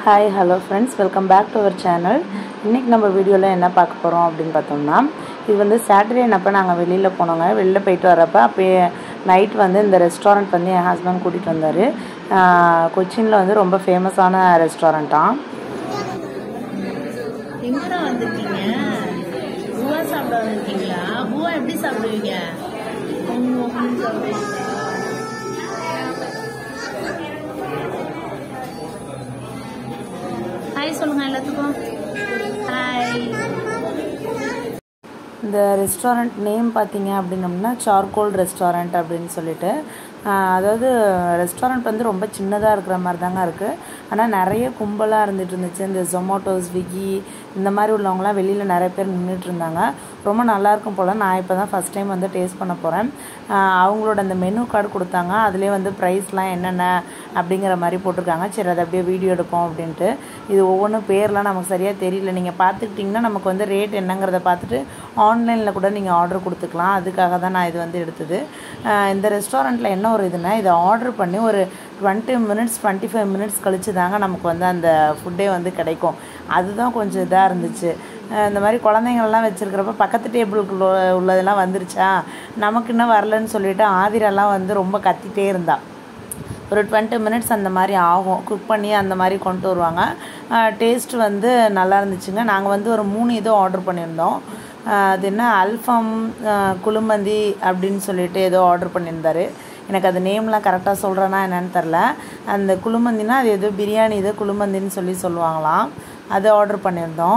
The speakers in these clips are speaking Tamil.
Hi hello friends welcome back to our channel இன்றைக்கி நம்ம வீடியோவில் என்ன பார்க்க போகிறோம் அப்படின்னு பார்த்தோம்னா இது வந்து சாட்டர்டே அப்போ நாங்கள் வெளியில் போனோங்க வெளியில் போயிட்டு வரப்போ அப்போயே நைட் வந்து இந்த ரெஸ்டாரண்ட் வந்து என் ஹஸ்பண்ட் கூட்டிகிட்டு வந்தார் கொச்சினில் வந்து ரொம்ப ஃபேமஸான ரெஸ்டாரண்ட்டாம் எங்கடா வந்திருக்கீங்க பூவா சாப்பிட வந்திருக்கீங்களா பூவா எப்படி சாப்பிடுவீங்க உம், உம் சாப்பிடுவீங்களா? ஹாய் சொல்லுங்க எல்லாத்துக்கும் ஹாய் இந்த ரெஸ்டாரண்ட் நேம் பார்த்தீங்க அப்படின்னம்னா சார்கோல் ரெஸ்டாரண்ட் அப்படின்னு சொல்லிட்டு ஆஹ் அதாவது ரெஸ்டாரண்ட் வந்து ரொம்ப சின்னதாக இருக்கிற மாதிரி தாங்க இருக்குது ஆனால் நிறைய கும்பலாக இருந்துட்டு இருந்துச்சு இந்த ஜொமேட்டோ ஸ்விக்கி இந்த மாதிரி உள்ளவங்களாம் வெளியில் நிறைய பேர் நின்றுட்டு இருந்தாங்க ரொம்ப நல்லாயிருக்கும் போல் நான் இப்போ தான் ஃபஸ்ட் டைம் வந்து டேஸ்ட் பண்ண போகிறேன் அவங்களோட அந்த மெனு கார்டு கொடுத்தாங்க அதுலேயே வந்து ப்ரைஸ்லாம் என்னென்ன அப்படிங்கிற மாதிரி போட்டிருக்காங்க சரி அதை அப்படியே வீடியோ எடுப்போம் அப்படின்ட்டு இது ஒவ்வொன்றும் பேர்லாம் நமக்கு சரியாக தெரியல நீங்கள் பார்த்துக்கிட்டிங்கன்னா நமக்கு வந்து ரேட் என்னங்கிறத பார்த்துட்டு ஆன்லைனில் கூட நீங்கள் ஆர்டர் கொடுத்துக்கலாம் அதுக்காக தான் நான் இது வந்து எடுத்தது ஆஹ் இந்த ரெஸ்டாரண்ட்டில் என்ன ஒரு இதுனா இதை ஆர்டர் பண்ணி ஒரு twenty minutes twenty five minutes கழிச்சு தாங்க நமக்கு வந்து அந்த ஃபுட்டே வந்து கிடைக்கும் அதுதான் கொஞ்சம் இதாக இருந்துச்சு ஆஹ் இந்த மாதிரி குழந்தைங்கள்லாம் வச்சுருக்கிறப்ப பக்கத்து டேபிளுக்கு உள்ளதெல்லாம் வந்துருச்சா நமக்கு இன்னும் வரலன்னு சொல்லிட்டு ஆதிரெல்லாம் வந்து ரொம்ப கத்திட்டே இருந்தா ஒரு டுவெண்ட்டி மினிட்ஸ் அந்த மாதிரி ஆகும் குக் பண்ணி அந்த மாதிரி கொண்டு வருவாங்க டேஸ்ட் வந்து நல்லா இருந்துச்சுங்க நாங்கள் வந்து ஒரு மூணு இதோ ஆர்டர் பண்ணியிருந்தோம் ஆஹ் அது என்ன அல்ஃபம் ஆஹ் குளுமந்தி அப்படின்னு சொல்லிட்டு ஏதோ ஆர்டர் பண்ணியிருந்தாரு எனக்கு அது நேம்லாம் கரெக்டாக சொல்கிறேன்னா என்னன்னு தெரில அந்த குளுமந்தினா அது ஏதோ பிரியாணி இது குளுமந்தின்னு சொல்லி சொல்லுவாங்களாம் அது ஆர்டர் பண்ணியிருந்தோம்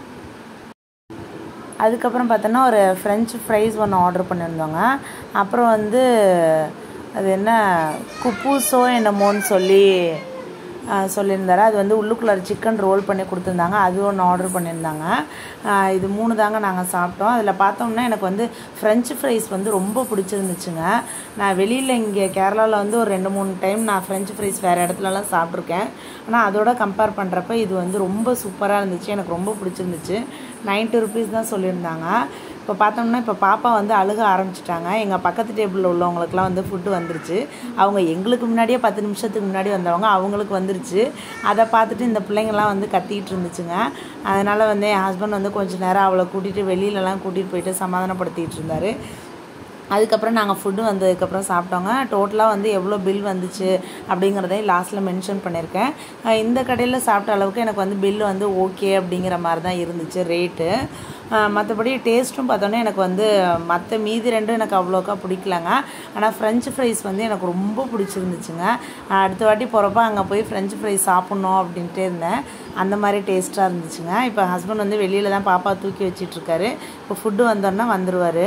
அதுக்கப்புறம் பார்த்தோன்னா ஒரு ஃப்ரெஞ்சு ஃப்ரைஸ் ஒன்று ஆர்டர் பண்ணியிருந்தோங்க அப்புறம் வந்து அது என்ன குப்பூஸோ என்னமோன்னு சொல்லி ஆ, சொல்லியிருந்தாரு அது வந்து உள்ளுக்குள்ளே சிக்கன் ரோல் பண்ணி கொடுத்துருந்தாங்க அது ஒன்று ஆர்டர் பண்ணியிருந்தாங்க ஆ, இது மூணு தாங்க நாங்கள் சாப்பிட்டோம் அதில் பார்த்தோம்னா எனக்கு வந்து ஃப்ரெஞ்சு ஃப்ரைஸ் வந்து ரொம்ப பிடிச்சிருந்துச்சுங்க நான் வெளியில் இங்கே கேரளாவில் வந்து ஒரு ரெண்டு மூணு டைம் நான் ஃப்ரெஞ்சு ஃப்ரைஸ் வேறு இடத்துலலாம் சாப்பிட்ருக்கேன் ஆனால் அதோட கம்பேர் பண்ணுறப்ப இது வந்து ரொம்ப சூப்பராக இருந்துச்சு எனக்கு ரொம்ப பிடிச்சிருந்துச்சு 90 ருபீஸ் தான் சொல்லியிருந்தாங்க இப்போ பார்த்தோம்னா இப்போ பாப்பா வந்து அழுக ஆரம்பிச்சிட்டாங்க எங்கள் பக்கத்து டேபிளில் உள்ளவங்களுக்குலாம் வந்து ஃபுட்டு வந்துருச்சு அவங்க எங்களுக்கு முன்னாடியே பத்து நிமிஷத்துக்கு முன்னாடி வந்தவங்க அவங்களுக்கு வந்துருச்சு அதை பார்த்துட்டு இந்த பிள்ளைங்கள்லாம் வந்து கத்திக்கிட்டு இருந்துச்சுங்க அதனால் வந்து என் ஹஸ்பண்ட் வந்து கொஞ்ச நேரம் அவளை கூட்டிகிட்டு வெளியிலலாம் கூட்டிகிட்டு போயிட்டு சமாதானப்படுத்திட்டு இருந்தார் அதுக்கப்புறம் நாங்கள் ஃபுட்டு வந்ததுக்கப்புறம் சாப்பிட்டோங்க டோட்டலாக வந்து எவ்வளோ பில் வந்துச்சு அப்படிங்கிறதையும் லாஸ்ட்டில் மென்ஷன் பண்ணியிருக்கேன் அஹ் இந்த கடையில் சாப்பிட்ட அளவுக்கு எனக்கு வந்து பில் வந்து ஓகே அப்படிங்கிற மாதிரி தான் இருந்துச்சு ரேட்டு மற்றபடி டேஸ்ட்டும் பார்த்தோன்னே எனக்கு வந்து மற்ற மீதி ரெண்டும் எனக்கு அவ்வளோக்கா பிடிக்கலங்க ஆனால் ஃப்ரெஞ்சு ஃப்ரைஸ் வந்து எனக்கு ரொம்ப பிடிச்சிருந்துச்சுங்க அஹ் அடுத்த வாட்டி போகிறப்ப அங்கே போய் ஃப்ரெஞ்சு ஃப்ரைஸ் சாப்பிட்ணும் அப்படின்ட்டே இருந்தேன் அந்த மாதிரி டேஸ்ட்டாக இருந்துச்சுங்க இப்போ ஹஸ்பண்ட் வந்து வெளியில் தான் பாப்பா தூக்கி வச்சிட்ருக்காரு இப்போ ஃபுட்டு வந்தோன்னா வந்துடுவார்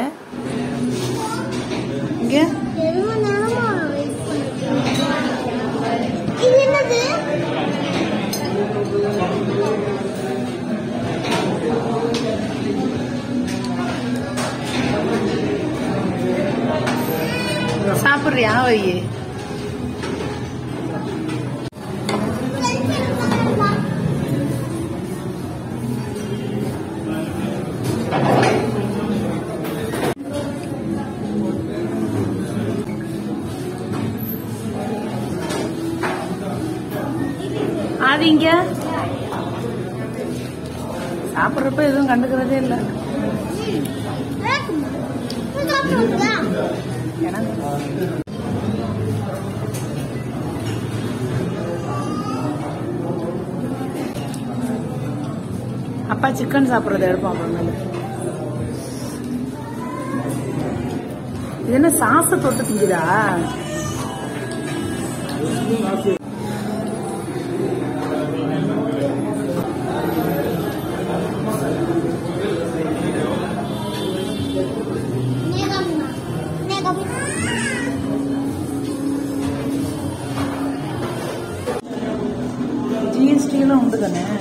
இங்கே எவ்வளவு நேரமா wait பண்ணிருக்கீங்க? இது என்னது சாப்பிட்றியா வை ஆதிங்க சாப்பிட்றப்ப எதுவும் கண்டுக்கிறதே இல்லை வேக்குமா? இது சாப்பிடுவீங்களா? அப்பா சிக்கன் சாப்பிட்றத எடுப்போம் அப்புறமேலு இது என்ன சாச தொட்டு திங்குதா நேகம்மா. நேகம். ஜிஎஸ்டிலாம் உண்டு தானே